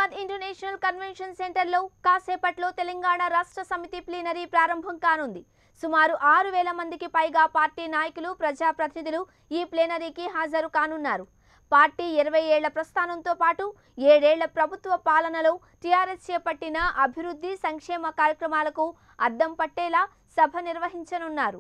Hyderabad international convention సెంటర్లో కాసేపట్లో తెలంగాణ రాష్ట్ర సమితి ప్లీనరీ ప్రారంభం కానుంది సుమారు ఆరు వేల మందికి పైగా పార్టీ నాయకులు ప్రజాప్రతినిధులు ఈ ప్లీనరీకి హాజరు కానున్నారు పార్టీ ఇరవై ఏళ్ల ప్రస్థానంతో పాటు ఏడేళ్ల ప్రభుత్వ పాలనలో టీఆర్ఎస్ చేపట్టిన అభివృద్ధి సంక్షేమ కార్యక్రమాలకు అద్దం పట్టేలా సభ నిర్వహించనున్నారు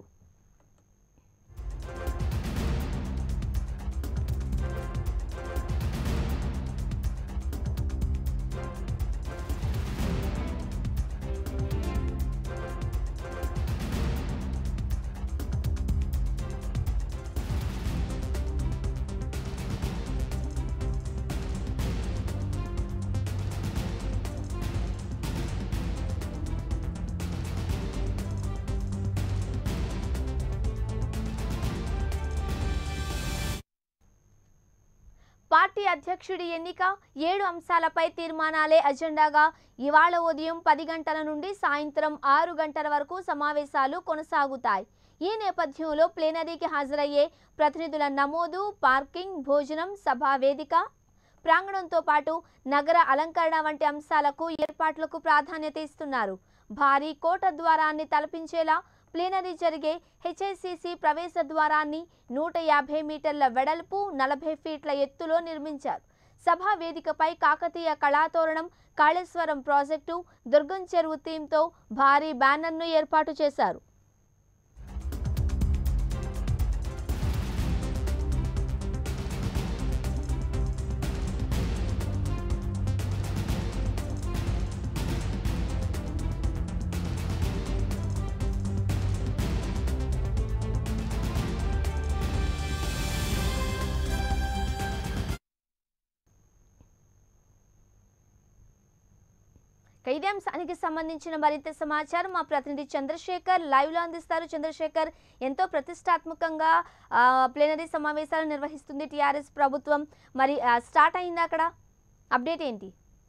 పార్టీ అధ్యక్షుడి ఎన్నిక ఏడు అంశాలపై తీర్మానాలే అజెండాగా ఇవాళ ఉదయం పది గంటల నుండి సాయంత్రం ఆరు గంటల వరకు సమావేశాలు కొనసాగుతాయి ఈ నేపథ్యంలో ప్లేనరీకి హాజరయ్యే ప్రతినిధుల నమోదు పార్కింగ్ భోజనం సభా వేదిక ప్రాంగణంతో పాటు నగర అలంకరణ వంటి అంశాలకు ఏర్పాట్లకు ప్రాధాన్యత ఇస్తున్నారు భారీ కోట ద్వారాన్ని తలపించేలా ప్లీనరీ జరిగే హెచ్ఐసిసి ప్రవేశ ద్వారాన్ని నూట యాభై మీటర్ల వెడల్పు నలభై ఫీట్ల ఎత్తులో నిర్మించారు సభా వేదికపై కాకతీయ కళాతోరణం కాళేశ్వరం ప్రాజెక్టు దుర్గం చెరువు థీమ్తో భారీ బ్యానర్ను ఏర్పాటు చేశారు ఇక ఇదే అంశానికి సంబంధించిన మరింత సమాచారం మా ప్రతినిధి చంద్రశేఖర్ లైవ్ లో అందిస్తారు చంద్రశేఖర్ ఎంతో ప్రతిష్టాత్మకంగా ఆ, ప్లీనరీ సమావేశాలు నిర్వహిస్తుంది టీఆర్ఎస్ ప్రభుత్వం మరి ఆ, స్టార్ట్ అయింది అక్కడ అప్డేట్ ఏంటి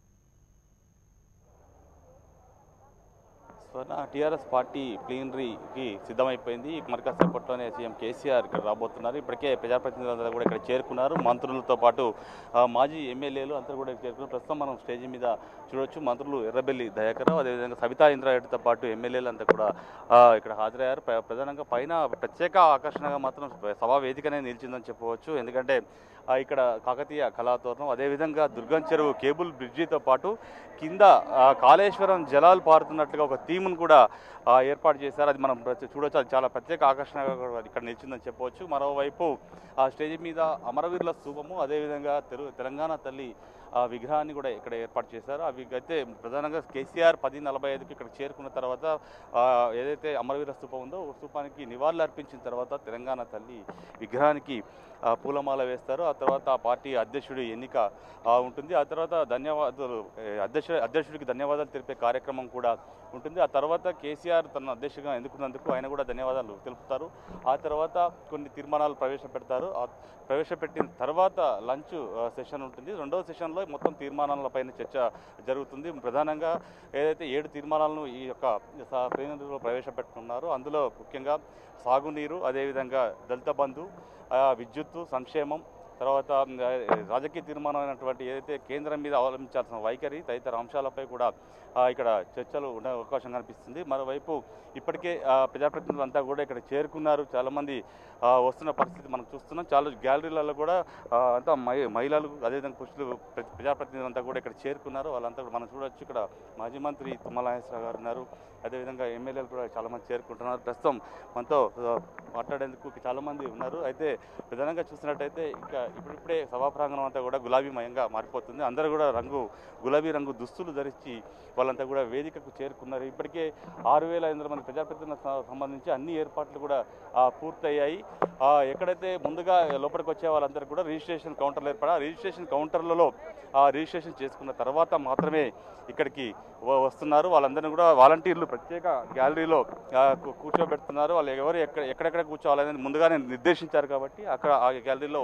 స్వర్ణ టీఆర్ఎస్ పార్టీ ప్లీనరీకి సిద్ధమైపోయింది మరి కాసేపట్లోనే సీఎం కేసీఆర్ ఇక్కడ రాబోతున్నారు ఇప్పటికే ప్రజాప్రతినిధులందరూ కూడా ఇక్కడ చేరుకున్నారు మంత్రులతో పాటు ఆ, మాజీ ఎమ్మెల్యేలు అందరూ కూడా ఇక్కడ చేరుకున్నారు ప్రస్తుతం మనం స్టేజ్ మీద చూడొచ్చు మంత్రులు ఎర్రబెల్లి దయాకరావు అదేవిధంగా సవితా ఇంద్రారెడ్డితో పాటు ఎమ్మెల్యేలు అంతా కూడా ఆ, ఇక్కడ హాజరయ్యారు ప్ర- ప్రధానంగా పైన ప్రత్యేక ఆకర్షణగా మాత్రం సభా వేదికనే నిలిచిందని చెప్పవచ్చు ఎందుకంటే ఆ, ఇక్కడ కాకతీయ కళాతోరణం అదేవిధంగా దుర్గం చెరువు కేబుల్ బ్రిడ్జితో పాటు కింద ఆ, కాళేశ్వరం జలాలు పారుతున్నట్లుగా ఒక థీమ్ను కూడా ఆ, ఏర్పాటు చేశారు అది మనం ప్రతి- చూడొచ్చు అది చాలా ప్రత్యేక ఆకర్షణగా కూడా ఇక్కడ నిలిచిందని చెప్పవచ్చు మరోవైపు ఆ స్టేజ్ మీద అమరవీరుల స్థూపము అదేవిధంగా తెలు తెలంగాణ తల్లి ఆ విగ్రహాన్ని కూడా ఇక్కడ ఏర్పాటు చేశారు అవి అయితే ప్రధానంగా కేసీఆర్ పది నలభై ఐదుకి ఇక్కడ చేరుకున్న తర్వాత ఆ, ఏదైతే అమరవీర స్థూపం ఉందో ఆ స్థూపానికి నివాళులు అర్పించిన తర్వాత తెలంగాణ తల్లి విగ్రహానికి ఆ, పూలమాల వేస్తారు ఆ తర్వాత ఆ పార్టీ అధ్యక్షుడి ఎన్నిక ఆ, ఉంటుంది ఆ తర్వాత ధన్యవాదాలు ఏ, అధ్యక్ష అధ్యక్షుడికి ధన్యవాదాలు తెలిపే కార్యక్రమం కూడా ఉంటుంది ఆ తర్వాత కేసీఆర్ తన అధ్యక్షుడిగా ఎన్నుకున్నందుకు ఆయన కూడా ధన్యవాదాలు తెలుపుతారు ఆ తర్వాత కొన్ని తీర్మానాలు ప్రవేశపెడతారు ఆ ప్రవేశపెట్టిన తర్వాత లంచ్ సెషన్ ఉంటుంది రెండవ సెషన్లో మొత్తం తీర్మానాలపైన చర్చ జరుగుతుంది ప్రధానంగా ఏదైతే ఏడు తీర్మానాలను ఈ యొక్క స- ప్లీనరీలో ప్రవేశపెట్టుకున్నారో అందులో ముఖ్యంగా సాగునీరు అదేవిధంగా దళిత బంధు ఆ, విద్యుత్తు సంక్షేమం తర్వాత మ్, ఆ, రాజకీయ తీర్మానం అయినటువంటి ఏదైతే కేంద్రం మీద అవలంబించాల్సిన వైఖరి తదితర అంశాలపై కూడా ఆ, ఇక్కడ చర్చలు ఉండే అవకాశం కనిపిస్తుంది మరోవైపు ఇప్పటికే ఆ, ప్రజాప్రతినిధులంతా కూడా ఇక్కడ చేరుకున్నారు చాలామంది ఆ, వస్తున్న పరిస్థితి మనం చూస్తున్నాం చాలా గ్యాలరీలలో కూడా ఆ, అంతా మహి మహిళలు అదేవిధంగా పురుషులు ప్ర- ప్రజాప్రతినిధులంతా కూడా ఇక్కడ చేరుకున్నారు వాళ్ళంతా కూడా మనం చూడొచ్చు ఇక్కడ మాజీ మంత్రి తుమ్మల నాగేశ్వరరావు గారు ఉన్నారు అదేవిధంగా ఎమ్మెల్యేలు కూడా చాలామంది చేరుకుంటున్నారు ప్రస్తుతం మనతో ఆ, మాట్లాడేందుకు చాలామంది ఉన్నారు అయితే ప్రధానంగా చూసినట్టయితే ఇంకా ఇప్పుడిప్పుడే సభా ప్రాంగణం అంతా కూడా గులాబీమయంగా మారిపోతుంది అందరూ కూడా రంగు గులాబీ రంగు దుస్తులు ధరించి వాళ్ళంతా కూడా వేదికకు చేరుకున్నారు ఇప్పటికే ఆరు వేల ఐదు వందల మంది ప్రజాప్రతినిధులకు స- సంబంధించి అన్ని ఏర్పాట్లు కూడా ఆ, పూర్తయ్యాయి ఆ, ఎక్కడైతే ముందుగా లోపలికి వచ్చే వాళ్ళందరూ కూడా రిజిస్ట్రేషన్ కౌంటర్లు ఏర్పడా రిజిస్ట్రేషన్ కౌంటర్లలో ఆ రిజిస్ట్రేషన్ చేసుకున్న తర్వాత మాత్రమే ఇక్కడికి వ- వస్తున్నారు వాళ్ళందరినీ కూడా వాలంటీర్లు ప్రత్యేక గ్యాలరీలో ఆ, కూ- కూర్చోబెడుతున్నారు వాళ్ళు ఎవరు ఎక్కడ ఎక్కడెక్కడ కూర్చోవాలనేది ముందుగానే నిర్దేశించారు కాబట్టి అక్కడ ఆ గ్యాలరీలో వాళ్ళకి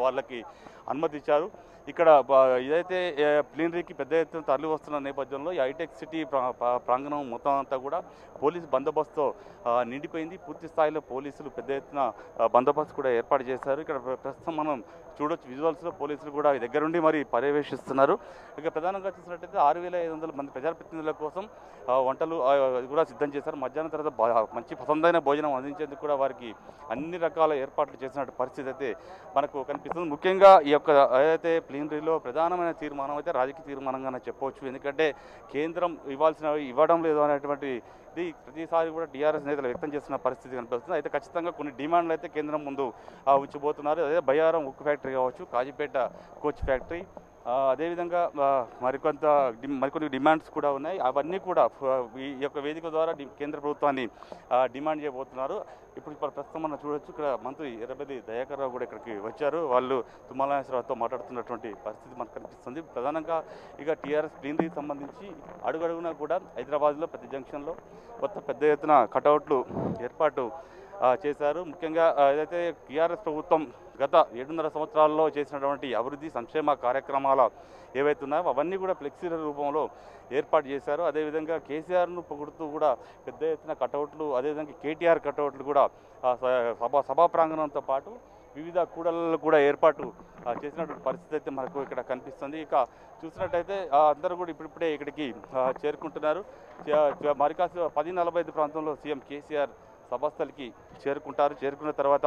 అనుమతి ఇచ్చారు ఇక్కడ బ- ఇదైతే ఏ, ప్లీనరీకి పెద్ద ఎత్తున తరలి వస్తున్న నేపథ్యంలో ఈ హైటెక్ సిటీ ప్రా- ప్రా- ప్రాంగణం మొత్తం అంతా కూడా పోలీసు బందోబస్తుతో ఆ, నిండిపోయింది పూర్తి స్థాయిలో పోలీసులు పెద్ద ఎత్తున ఆ, బందోబస్తు కూడా ఏర్పాటు చేశారు ఇక్కడ ప్ర- ప్రస్తుతం మనం చూడొచ్చు విజువల్స్లో పోలీసులు కూడా దగ్గరుండి మరి పర్యవేక్షిస్తున్నారు ఇక ప్రధానంగా చూసినట్టయితే ఆరు వేల ఐదు వందల మంది ప్రజాప్రతినిధుల కోసం ఆ, వంటలు ఆ, అది కూడా సిద్ధం చేశారు మధ్యాహ్నం తర్వాత బా- మంచి పసందైన భోజనం అందించేందుకు కూడా వారికి అన్ని రకాల ఏర్పాట్లు చేసినట్టు పరిస్థితి అయితే మనకు కనిపిస్తుంది ముఖ్యంగా ఈ యొక్క ఏదైతే ప్లీనరీలో ప్రధానమైన తీర్మానం అయితే రాజకీయ తీర్మానంగానే చెప్పవచ్చు ఎందుకంటే కేంద్రం ఇవ్వాల్సిన ఇవ్వడం లేదు అనేటువంటి ఇది ప్రతిసారి కూడా టీఆర్ఎస్ నేతలు వ్యక్తం చేస్తున్న పరిస్థితి కనిపిస్తుంది అయితే ఖచ్చితంగా కొన్ని డిమాండ్లు అయితే కేంద్రం ముందు ఆ, ఉంచబోతున్నారు అదే బయ్యారం ఉక్కు ఫ్యాక్టరీ కావచ్చు కాజీపేట కోచ్ ఫ్యాక్టరీ ఆ, అదేవిధంగా ఆ, మరికొంత డి- మరికొన్ని డిమాండ్స్ కూడా ఉన్నాయి అవన్నీ కూడా ఫ- ఈ యొక్క వేదిక ద్వారా డి- కేంద్ర ప్రభుత్వాన్ని ఆ, డిమాండ్ చేయబోతున్నారు ఇప్పుడు ఇప్పుడు ప్రస్తుతం మనం చూడొచ్చు ఇక్కడ మంత్రి ఎర్రబెల్లి దయాకర్ రావు కూడా ఇక్కడికి వచ్చారు వాళ్ళు తుమ్మలాశ్వరరావుతో మాట్లాడుతున్నటువంటి పరిస్థితి మనకు కనిపిస్తుంది ప్రధానంగా ఇక టీఆర్ఎస్ ప్లీనరీకి సంబంధించి అడుగడుగునా కూడా హైదరాబాద్లో ప్రతి జంక్షన్లో కొత్త పెద్ద ఎత్తున కటౌట్లు ఏర్పాటు ఆ, చేశారు ముఖ్యంగా ఆ, ఏదైతే టీఆర్ఎస్ ప్రభుత్వం గత ఏడున్నర సంవత్సరాల్లో చేసినటువంటి అభివృద్ధి సంక్షేమ కార్యక్రమాల ఏవైతే ఉన్నాయో అవన్నీ కూడా ఫ్లెక్సీల రూపంలో ఏర్పాటు చేశారు అదేవిధంగా కేసీఆర్ను పొగుడుతూ కూడా పెద్ద ఎత్తున కటౌట్లు అదేవిధంగా కేటీఆర్ కటౌట్లు కూడా ఆ, స- సభా సభా ప్రాంగణంతో పాటు వివిధ కూడలలో కూడా ఏర్పాటు ఆ, చేసినటువంటి పరిస్థితి అయితే మనకు ఇక్కడ కనిపిస్తుంది ఇక చూసినట్టయితే ఆ, అందరూ కూడా ఇప్పుడిప్పుడే ఇక్కడికి ఆ, చేరుకుంటున్నారు చ- చ- మరి కాస్త పది నలభై ఐదు ప్రాంతంలో సీఎం కేసీఆర్ సభస్థలికి చేరుకుంటారు చేరుకున్న తర్వాత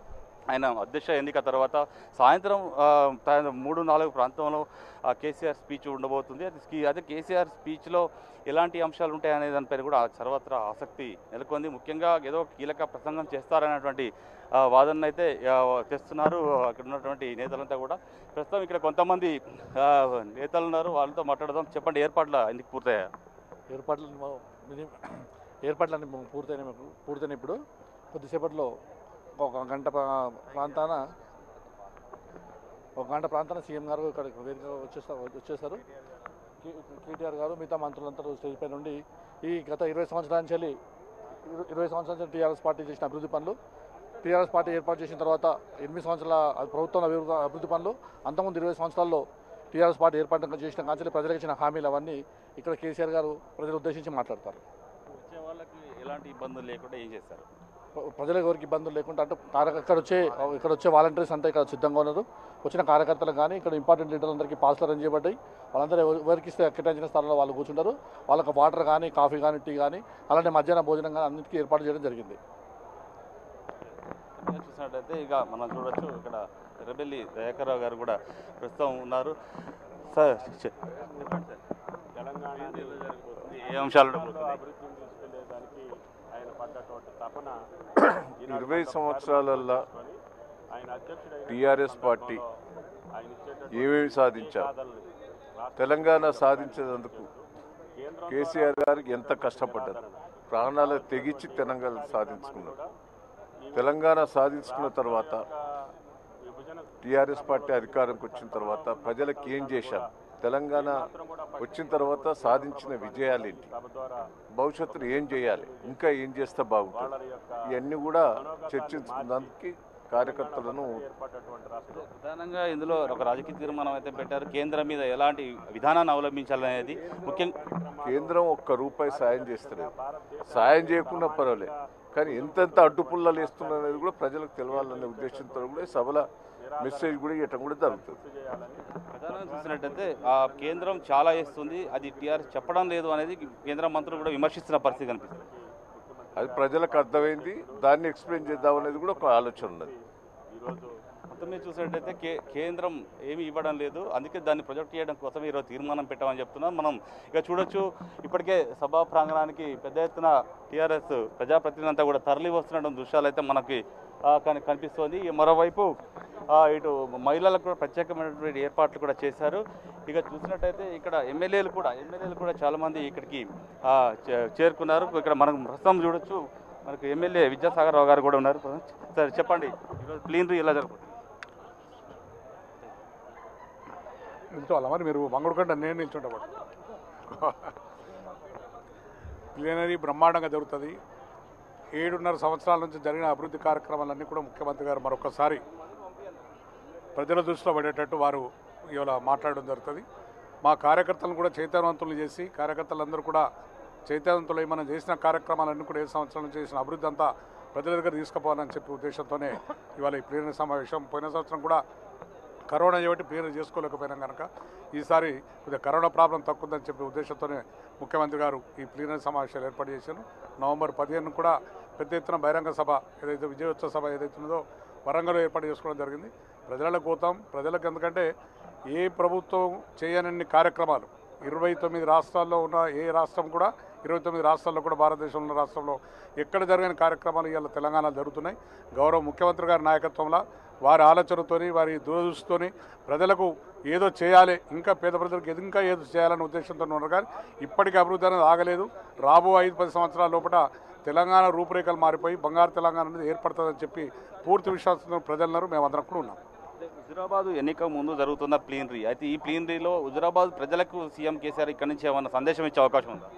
ఆయన అధ్యక్ష ఎన్నిక తర్వాత సాయంత్రం ఆ, తా- మూడు నాలుగు ప్రాంతంలో ఆ, కేసీఆర్ స్పీచ్ ఉండబోతుంది అది స్కీ- అదే కేసీఆర్ స్పీచ్లో ఎలాంటి అంశాలు ఉంటాయనే దానిపైన కూడా సర్వత్రా ఆసక్తి నెలకొంది ముఖ్యంగా ఏదో కీలక ప్రసంగం చేస్తారనేటువంటి ఆ, వాదన అయితే ఆ, తెస్తున్నారు అక్కడ ఉన్నటువంటి నేతలంతా కూడా ప్రస్తుతం ఇక్కడ కొంతమంది ఆ, నేతలు ఉన్నారు వాళ్ళతో మాట్లాడదాం చెప్పండి ఏర్పాట్ల ఎందుకు పూర్తయ్యా ఏర్పాట్లు ఏర్పాట్లన్నీ పూర్తయిన పూర్తయిన ఇప్పుడు కొద్దిసేపట్లో ఒక గంట ప్రా- ప్రాంతాన ఒక గంట ప్రాంతాన సీఎం గారు ఇక్కడ వేదిక వచ్చేస్తారు వచ్చేసారు కే- కేటీఆర్ గారు మిగతా మంత్రులంతా స్టేజ్ పై నుండి ఈ గత ఇరవై సంవత్సరాల నుంచి వెళ్ళి ఇరు- ఇరవై సంవత్సరాల నుంచి టీఆర్ఎస్ పార్టీ చేసిన అభివృద్ధి పనులు టీఆర్ఎస్ పార్టీ ఏర్పాటు చేసిన తర్వాత ఎనిమిది సంవత్సరాల ప్రభుత్వం అభివృద్ధి అభివృద్ధి పనులు అంతకుముందు ఇరవై సంవత్సరాల్లో టీఆర్ఎస్ పార్టీ ఏర్పాటు చేసిన కాంచెలు ప్రజలకు ఇచ్చిన హామీలు అవన్నీ ఇక్కడ కేసీఆర్ గారు ప్రజలు ఉద్దేశించి మాట్లాడతారు వచ్చే వాళ్ళకి ఎలాంటి ఇబ్బందులు లేకుండా ఏం చేస్తారు ప్ర- ప్రజలకు ఎవరికి ఇబ్బందులు లేకుండా అంటే కార్య- ఇక్కడ వచ్చే ఇక్కడ వచ్చే వాలంటీర్స్ అంతా ఇక్కడ సిద్ధంగా ఉన్నారు వచ్చిన కార్యకర్తలకు కానీ ఇక్కడ ఇంపార్టెంట్ లీడర్లందరికీ పాస్లు అరేంజ్ చేయబడ్డాయి వాళ్ళందరూ ఎవరు- ఎవరికి ఇస్తే కేటాయించిన స్థలంలో వాళ్ళు కూర్చుంటారు వాళ్ళకి వాటర్ కానీ కాఫీ కానీ టీ కానీ అలానే మధ్యాహ్న భోజనం కానీ అన్నింటికీ ఏర్పాటు చేయడం జరిగింది ఇక్కడ చూసినట్టయితే ఇక మనం చూడొచ్చు ఇక్కడ రెబెల్లి దయాకర్రావు గారు కూడా ప్రస్తుతం ఉన్నారు సార్ చె- చెప్పండి సార్. తెలంగాణ ఎలా జరగబోతుంది? ఏ అంశాలు ఉండబోతున్నాయి? అభివృద్ధిని తీసుకెళ్లేదానికి ఆయన పడ్డటువంటి తపన ఇరవై సంవత్సరాలల్లో ఆయన అధ్యక్షుడైన టీఆర్ఎస్ పార్టీ ఆయన ఇచ్చేటటువంటి ఏమేమి సాధించారు సాధనలు రాష్ట్ర తెలంగాణ సాధించేందుకు కేంద్రం కేసీఆర్ గారికి ఎంత కష్టపడ్డారు ప్రాణాలు తెగించి తెలంగాణ సాధించుకున్నారు తెలంగాణ సాధించుకున్న తర్వాత విభజన టీఆర్ఎస్ పార్టీ అధికారంకి వచ్చిన తర్వాత ప్రజలకు ఏం చేశారు తెలంగాణ వచ్చిన తర్వాత సాధించిన విజయాలేంటి సభ ద్వారా భవిష్యత్తులో ఏం చేయాలి ఇంకా ఏం చేస్తే బాగుంటుంది వాళ్ళ యొక్క ఇవన్నీ కూడా చర్చించుకోవడానికి కార్యకర్తలను ఏర్పడ్డటువంటి రాష్ట్రం ప్రధానంగా ఇందులో ఒక రాజకీయ తీర్మానం అయితే పెట్టారు కేంద్రం మీద ఎలాంటి విధానాన్ని అవలంబించాలనేది ముఖ్యంగా కేంద్రం ఒక్క రూపాయి సాయం చేస్తలేదు సాయం చేయకుండా పర్వాలేదు కానీ ఎంతెంత అడ్డుపుల్లలు వేస్తున్నది కూడా ప్రజలకు తెలవాలనే ఉద్దేశంతో కూడా ఈ సభల మెసేజ్ కూడా ఇవ్వటం కూడా జరుగుతుంది ప్రధానంగా చూసినట్టయితే ఆ కేంద్రం చాలా ఇస్తుంది అది టీఆర్ఎస్ చెప్పడం లేదు అనేది కేంద్ర మంత్రులు కూడా విమర్శిస్తున్న పరిస్థితి కనిపిస్తుంది అది ప్రజలకు అర్థమైంది దాన్ని ఎక్స్ప్లెయిన్ చేద్దాం అనేది కూడా ఒక ఆలోచన ఉన్నది ఈరోజు మొత్తం మీద చూసినట్టయితే కే కేంద్రం ఏమీ ఇవ్వడం లేదు అందుకే దాన్ని ప్రొజెక్ట్ చేయడం కోసం ఈరోజు తీర్మానం పెట్టామని చెప్తున్నాం మనం ఇక చూడొచ్చు ఇప్పటికే సభా ప్రాంగణానికి పెద్ద ఎత్తున టీఆర్ఎస్ ప్రజాప్రతినిధులంతా కూడా తరలి వస్తున్న దృశ్యాలు అయితే మనకి ఆ, కని కనిపిస్తోంది ఈ మరోవైపు ఆ, ఇటు మహిళలకు కూడా ప్రత్యేకమైనటువంటి ఏర్పాట్లు కూడా చేశారు ఇక చూసినట్టయితే ఇక్కడ ఎమ్మెల్యేలు కూడా ఎమ్మెల్యేలు కూడా చాలామంది ఇక్కడికి ఆ, చే- చేరుకున్నారు ఇక్కడ మనం ప్రస్తుతం చూడొచ్చు మనకు ఎమ్మెల్యే విద్యాసాగర్ రావు గారు కూడా ఉన్నారు సరే చెప్పండి ఈరోజు ప్లీనరీ ఎలా జరుగుతుంది నిల్చోవాలా మరి మీరు మంగళకొండ నేను నిల్చుంటా ప్లీనరీ బ్రహ్మాండంగా జరుగుతుంది ఏడున్నర సంవత్సరాల నుంచి జరిగిన అభివృద్ధి కార్యక్రమాలన్నీ కూడా ముఖ్యమంత్రి గారు మరొకసారి ప్రజల దృష్టిలో పడేటట్టు వారు ఇవాళ మాట్లాడడం జరుగుతుంది మా కార్యకర్తలను కూడా చైతన్యవంతులు చేసి కార్యకర్తలందరూ కూడా చైతన్యవంతులై మనం చేసిన కార్యక్రమాలన్నీ కూడా ఏ సంవత్సరం చేసిన అభివృద్ధి అంతా ప్రజల దగ్గర తీసుకుపోవాలని చెప్పి ఉద్దేశంతోనే ఇవాళ ఈ ప్లీనరీ సమావేశం పోయిన సంవత్సరం కూడా కరోనా చేయబట్టి ప్లీనరీ చేసుకోలేకపోయినాం కనుక ఈసారి కొద్దిగా కరోనా ప్రాబ్లం తక్కువదని చెప్పే ఉద్దేశంతోనే ముఖ్యమంత్రి గారు ఈ ప్లీనరీ సమావేశాలు ఏర్పాటు చేశారు నవంబర్ పదిహేను కూడా పెద్ద ఎత్తున బహిరంగ సభ ఏదైతే విజయోత్సవ సభ ఏదైతే ఉన్నదో వరంగల్లో ఏర్పాటు చేసుకోవడం జరిగింది ప్రజలకు పోతాం ప్రజలకు ఎందుకంటే ఏ ప్రభుత్వం చేయనన్ని కార్యక్రమాలు ఇరవై తొమ్మిది రాష్ట్రాల్లో ఉన్న ఏ రాష్ట్రం కూడా ఇరవై తొమ్మిది రాష్ట్రాల్లో కూడా భారతదేశంలో ఉన్న రాష్ట్రంలో ఎక్కడ జరిగిన కార్యక్రమాలు ఇవాళ తెలంగాణలో జరుగుతున్నాయి గౌరవ ముఖ్యమంత్రి గారి నాయకత్వంలో వారి ఆలోచనతోని వారి దూరదృష్టితోని ప్రజలకు ఏదో చేయాలి ఇంకా పేద ప్రజలకు ఏది- ఇంకా ఏదో చేయాలనే ఉద్దేశంతో ఉన్నారు కానీ ఇప్పటికీ అభివృద్ధి అనేది ఆగలేదు రాబో ఐదు పది సంవత్సరాల లోపల తెలంగాణ రూపురేఖలు మారిపోయి బంగారు తెలంగాణ అనేది ఏర్పడుతుందని చెప్పి పూర్తి విశ్వాసంతో ప్రజలున్నారు మేమందరం కూడా ఉన్నాం హుజురాబాద్ ఎన్నిక ముందు జరుగుతున్న ప్లీనరీ అయితే ఈ ప్లీనరీలో హుజురాబాద్ ప్రజలకు సీఎం కేసీఆర్ ఇక్కడి నుంచి ఏమైనా సందేశం ఇచ్చే అవకాశం ఉందా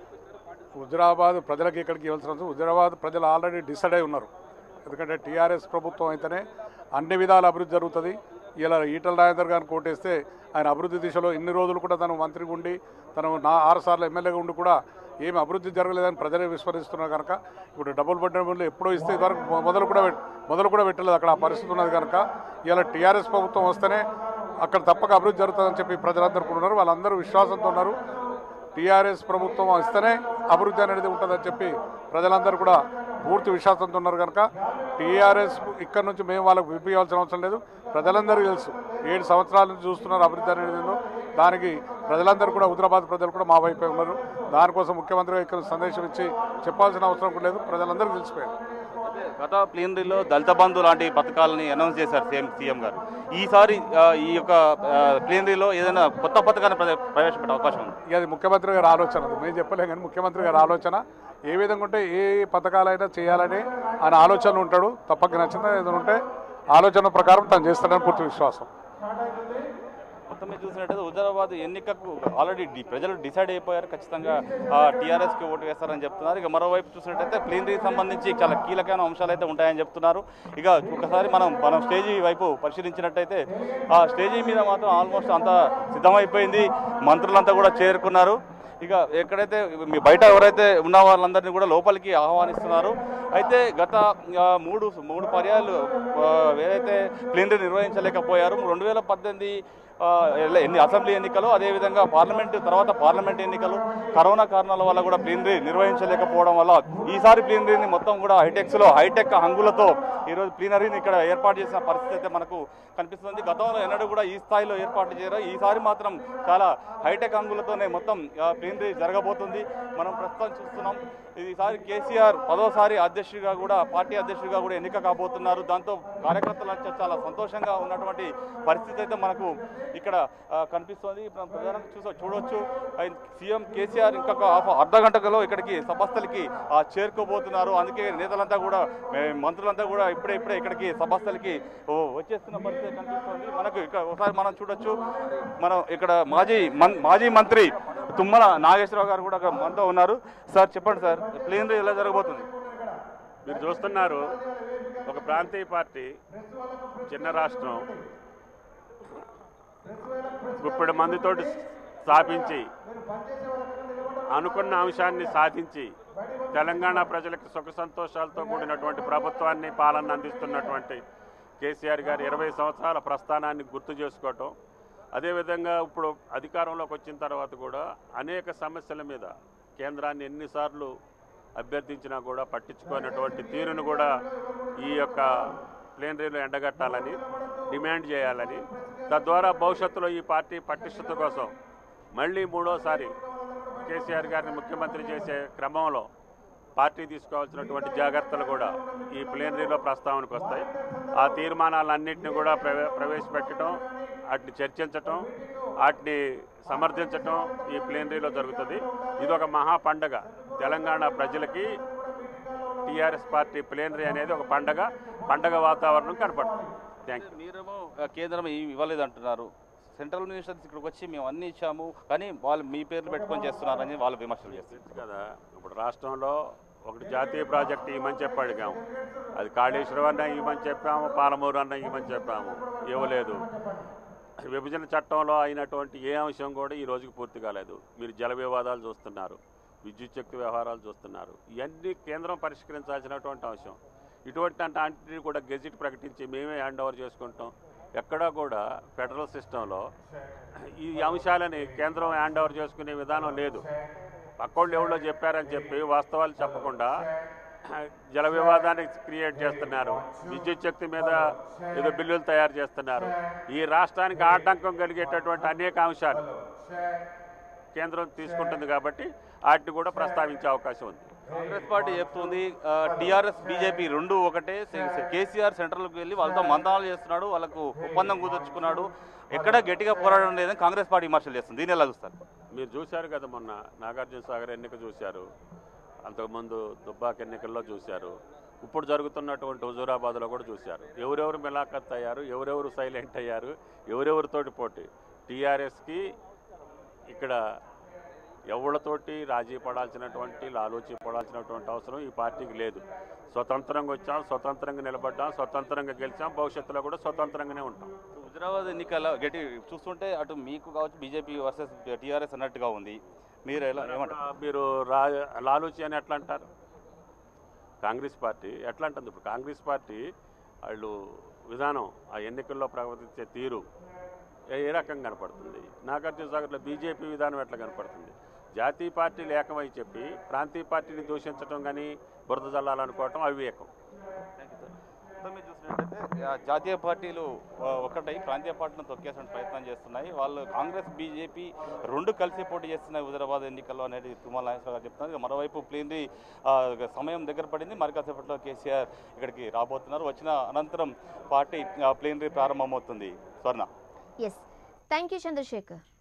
హుజరాబాద్ ప్రజలకు ఇక్కడికి ఇవ్వాల్సిన అవసరం హుజరాబాద్ ప్రజలు ఆల్రెడీ డిసైడ్ అయి ఉన్నారు ఎందుకంటే టీఆర్ఎస్ ప్రభుత్వం అయితేనే అన్ని విధాల అభివృద్ధి జరుగుతుంది ఇలా ఈటల రాజేందర్ గారిని కోటేస్తే ఆయన అభివృద్ధి దిశలో ఇన్ని రోజులు కూడా తను మంత్రిగా ఉండి తను నా ఆరు సార్లు ఎమ్మెల్యేగా ఉండి కూడా ఏమి అభివృద్ధి జరగలేదని ప్రజలే విస్మరిస్తున్నారు కనుక ఇప్పుడు డబుల్ బెడ్రూమ్లు ఎప్పుడో ఇస్తే ఇదివరకు మొ- మొదలు కూడా పెట్- మొదలు కూడా పెట్టలేదు అక్కడ ఆ పరిస్థితి ఉన్నది కనుక ఇలా టీఆర్ఎస్ ప్రభుత్వం వస్తేనే అక్కడ తప్పక అభివృద్ధి జరుగుతుందని చెప్పి ప్రజలందరూ కూడా ఉన్నారు వాళ్ళందరూ విశ్వాసంతో ఉన్నారు టీఆర్ఎస్ ప్రభుత్వం ఇస్తేనే అభివృద్ధి అనేది ఉంటుందని చెప్పి ప్రజలందరూ కూడా పూర్తి విశ్వాసంతో ఉన్నారు కనుక టీఆర్ఎస్ ఇక్కడ నుంచి మేము వాళ్ళకు విప్పియాల్సిన అవసరం లేదు ప్రజలందరికీ తెలుసు ఏడు సంవత్సరాల నుంచి చూస్తున్నారు అభివృద్ధి అనేది ఏందో. దానికి ప్రజలందరూ కూడా హైదరాబాద్ ప్రజలు కూడా మా వైపే ఉన్నారు దానికోసం ముఖ్యమంత్రి గారు ఇక్కడ సందేశం ఇచ్చి చెప్పాల్సిన అవసరం కూడా లేదు ప్రజలందరికీ తెలిసిపోయారు అయితే గత ప్లీనరీలో దళిత బంధు లాంటి పథకాలని అనౌన్స్ చేశారు సీఎం సీఎం గారు ఈసారి ఆ, ఈ యొక్క ఆ, ప్లీనరీలో ఏదైనా కొత్త పథకాన్ని ప్రవే- ప్రవేశపెట్టే అవకాశం ఉంది ఇక అది ముఖ్యమంత్రి గారి ఆలోచన అది మేము చెప్పలేం కానీ ముఖ్యమంత్రి గారి ఆలోచన ఏ విధంగా ఉంటే ఏ పథకాలైనా చేయాలని ఆయన ఆలోచన ఉంటాడు తప్పక నచ్చిందా ఏదైనా ఉంటే ఆలోచన ప్రకారం తను చేస్తాడని పూర్తి విశ్వాసం మొత్తం మీద చూసినట్టయితే హుజరాబాద్ ఎన్నికకు ఆల్రెడీ డి- ప్రజలు డిసైడ్ అయిపోయారు ఖచ్చితంగా టీఆర్ఎస్కి ఓటు వేస్తారని చెప్తున్నారు ఇక మరోవైపు చూసినట్టయితే ప్లీనరీకి సంబంధించి చాలా కీలకమైన అంశాలు అయితే ఉంటాయని చెప్తున్నారు ఇక ఒకసారి మనం మనం స్టేజీ వైపు పరిశీలించినట్టయితే ఆ స్టేజీ మీద మాత్రం ఆల్మోస్ట్ అంతా సిద్ధమైపోయింది మంత్రులంతా కూడా చేరుకున్నారు ఇక ఎక్కడైతే మీ బయట ఎవరైతే ఉన్న వాళ్ళందరినీ కూడా లోపలికి ఆహ్వానిస్తున్నారు అయితే గత ఆ, మూడు మూడు పర్యాలు ఆ, ఏదైతే ప్లీనరీ నిర్వహించలేకపోయారు రెండు వేల పద్దెనిమిది ఆ, ఎల్ల- ఎన్ని అసెంబ్లీ ఎన్నికలు అదేవిధంగా పార్లమెంట్ తర్వాత పార్లమెంట్ ఎన్నికలు కరోనా కారణాల వల్ల కూడా ప్లీనరీ నిర్వహించలేకపోవడం వల్ల ఈసారి ప్లీనరీని మొత్తం కూడా హైటెక్స్లో హైటెక్ హంగులతో ఈరోజు ప్లీనరీని ఇక్కడ ఏర్పాటు చేసిన పరిస్థితి అయితే మనకు కనిపిస్తుంది గతంలో ఎన్నడూ కూడా ఈ స్థాయిలో ఏర్పాటు చేయరు ఈసారి మాత్రం చాలా హైటెక్ హంగులతోనే మొత్తం ఆ, ప్లీనరీ జరగబోతుంది మనం ప్రస్తుతం చూస్తున్నాం ఈసారి కేసీఆర్ పదోసారి అధ్యక్షుడిగా కూడా పార్టీ అధ్యక్షుడిగా కూడా ఎన్నిక కాబోతున్నారు దాంతో కార్యకర్తలు అంతా చాలా సంతోషంగా ఉన్నటువంటి పరిస్థితి అయితే మనకు ఇక్కడ ఆ, కనిపిస్తోంది ఇప్పుడు ప్రధానంగా చూస చూడవచ్చు ఆయన సీఎం కేసీఆర్ ఇంకొక హాఫ్ అర్ధ గంటలో ఇక్కడికి సభస్థలికి ఆ, చేరుకోబోతున్నారు అందుకే నేతలంతా కూడా మే- మంత్రులంతా కూడా ఇప్పుడే ఇప్పుడే ఇక్కడికి సభస్థలికి ఓ, వచ్చేస్తున్న పరిస్థితి కనిపిస్తోంది మనకు ఇక్కడ ఒకసారి మనం చూడొచ్చు మనం ఇక్కడ మాజీ మన్ మాజీ మంత్రి తుమ్మల నాగేశ్వరరావు గారు కూడా అక్కడ మనతో ఉన్నారు సార్ చెప్పండి సార్ ప్లీనరీ ఎలా జరగబోతుంది మీరు చూస్తున్నారు ఒక ప్రాంతీయ పార్టీ చిన్న రాష్ట్రం గుప్పెడు మందితోటి స్థాపించి అనుకున్న అంశాన్ని సాధించి తెలంగాణ ప్రజలకు సుఖ సంతోషాలతో కూడినటువంటి ప్రభుత్వాన్ని పాలన అందిస్తున్నటువంటి కేసీఆర్ గారి ఇరవై సంవత్సరాల ప్రస్థానాన్ని గుర్తు చేసుకోవటం అదేవిధంగా ఇప్పుడు అధికారంలోకి వచ్చిన తర్వాత కూడా అనేక సమస్యల మీద కేంద్రాన్ని ఎన్నిసార్లు అభ్యర్థించినా కూడా పట్టించుకున్నటువంటి తీరును కూడా ఈ యొక్క ప్లేనరీలో ఎండగట్టాలని డిమాండ్ చేయాలని తద్వారా భవిష్యత్తులో ఈ పార్టీ పటిష్టత కోసం మళ్ళీ మూడోసారి కేసీఆర్ గారిని ముఖ్యమంత్రి చేసే క్రమంలో పార్టీ తీసుకోవాల్సినటువంటి జాగ్రత్తలు కూడా ఈ ప్లేనరీలో ప్రస్తావనకు వస్తాయి ఆ తీర్మానాలన్నింటినీ కూడా ప్రవే ప్రవేశపెట్టడం వాటిని చర్చించటం వాటిని సమర్థించటం ఈ ప్లేనరీలో జరుగుతుంది ఇది ఒక మహా పండగ తెలంగాణ ప్రజలకి టీఆర్ఎస్ పార్టీ ప్లేనరీ అనేది ఒక పండగ పండగ వాతావరణం కనపడుతుంది థ్యాంక్ యూ మీరేమో ఆ, కేంద్రం ఏమి ఇవ్వలేదు అంటున్నారు సెంట్రల్ మినిస్టర్స్ ఇక్కడికి వచ్చి మేము అన్ని ఇచ్చాము కానీ వాళ్ళు మీ పేర్లు పెట్టుకొని చేస్తున్నారని వాళ్ళు విమర్శలు చేస్తారు తెలుసు కదా ఇప్పుడు రాష్ట్రంలో ఒకటి జాతీయ ప్రాజెక్ట్ ఇవ్వమని చెప్పి అడిగాము అది కాళేశ్వరం అన్న ఇవ్వమని చెప్పాము పాలమూరు అన్న ఇవ్వమని చెప్పాము ఇవ్వలేదు విభజన చట్టంలో అయినటువంటి ఏ అంశం కూడా ఈ రోజుకి పూర్తి కాలేదు మీరు జల వివాదాలు చూస్తున్నారు విద్యుత్ శక్తి వ్యవహారాలు చూస్తున్నారు ఇవన్నీ కేంద్రం పరిష్కరించాల్సినటువంటి అంశం ఇటువంటి అన్నింటినీ కూడా గెజిట్ ప్రకటించి మేమే హ్యాండ్ ఓవర్ చేసుకుంటాం ఎక్కడా కూడా ఫెడరల్ సిస్టంలో ఈ అంశాలని కేంద్రం హ్యాండ్ ఓవర్ చేసుకునే విధానం లేదు పక్కోళ్ళు ఎవరో చెప్పారని చెప్పి వాస్తవాలు చెప్పకుండా జల వివాదాన్ని క్రియేట్ చేస్తున్నారు విద్యుత్ శక్తి మీద ఏదో బిల్లులు తయారు చేస్తున్నారు ఈ రాష్ట్రానికి ఆటంకం కలిగేటటువంటి అనేక అంశాలు కేంద్రం తీసుకుంటుంది కాబట్టి వాటిని కూడా ప్రస్తావించే అవకాశం ఉంది కాంగ్రెస్ పార్టీ చెప్తుంది టీఆర్ఎస్ బీజేపీ రెండు ఒకటే సే- కేసీఆర్ సెంట్రల్కి వెళ్ళి వాళ్ళతో మంతనాలు చేస్తున్నాడు వాళ్ళకు ఒప్పందం కుదుర్చుకున్నాడు ఎక్కడ గట్టిగా పోరాడడం లేదని కాంగ్రెస్ పార్టీ విమర్శలు చేస్తుంది దీని ఎలా చూస్తారు మీరు చూశారు కదా మొన్న నాగార్జున సాగర్ ఎన్నిక చూశారు అంతకుముందు దుబ్బాక ఎన్నికల్లో చూశారు ఇప్పుడు జరుగుతున్నటువంటి హుజూరాబాద్లో కూడా చూశారు ఎవరెవరు మిలాఖత్ అయ్యారు ఎవరెవరు సైలెంట్ అయ్యారు ఎవరెవరితోటి పోటీ టీఆర్ఎస్కి ఇక్కడ ఎవళ్ళతోటి రాజీ పడాల్సినటువంటి లాలోచి పడాల్సినటువంటి అవసరం ఈ పార్టీకి లేదు స్వతంత్రంగా వచ్చాం స్వతంత్రంగా నిలబడ్డాం స్వతంత్రంగా గెలిచాం భవిష్యత్తులో కూడా స్వతంత్రంగానే ఉంటాం హుజరాబాద్ ఎన్నికల గట్టి చూస్తుంటే అటు మీకు కావచ్చు బీజేపీ వర్సెస్ టీఆర్ఎస్ అన్నట్టుగా ఉంది మీరు ఎలా ఏమంటారు మీరు రా లాలూచి అని ఎట్లా అంటారు కాంగ్రెస్ పార్టీ ఎట్లా అంటుంది ఇప్పుడు కాంగ్రెస్ పార్టీ వాళ్ళు విధానం ఆ ఎన్నికల్లో ప్రవర్తించే తీరు ఏ ఏ రకంగా కనపడుతుంది నాగార్జున సాగర్లో బీజేపీ విధానం ఎట్లా కనపడుతుంది జాతీయ పార్టీలు ఏకమై చెప్పి ప్రాంతీయ పార్టీని దూషించడం కానీ బురద జల్లాలనుకోవటం అవివేకం సో మీరు చూసినట్టయితే ఆ, జాతీయ పార్టీలు ఆ, ఒకటై ప్రాంతీయ పార్టీలను తొక్కేసిన ప్రయత్నం చేస్తున్నాయి వాళ్ళు కాంగ్రెస్ బీజేపీ రెండు కలిసి పోటీ చేస్తున్నాయి హుజరాబాద్ ఎన్నికల్లో అనేది తుమ్మల నాగేశ్వర గారు చెప్తున్నారు ఇక మరోవైపు ప్లీనరీ సమయం దగ్గర పడింది మరి కాసేపట్లో కేసీఆర్ ఇక్కడికి రాబోతున్నారు వచ్చిన అనంతరం పార్టీ ప్లీనరీ ప్రారంభమవుతుంది స్వర్ణ ఎస్ థ్యాంక్ యూ చంద్రశేఖర్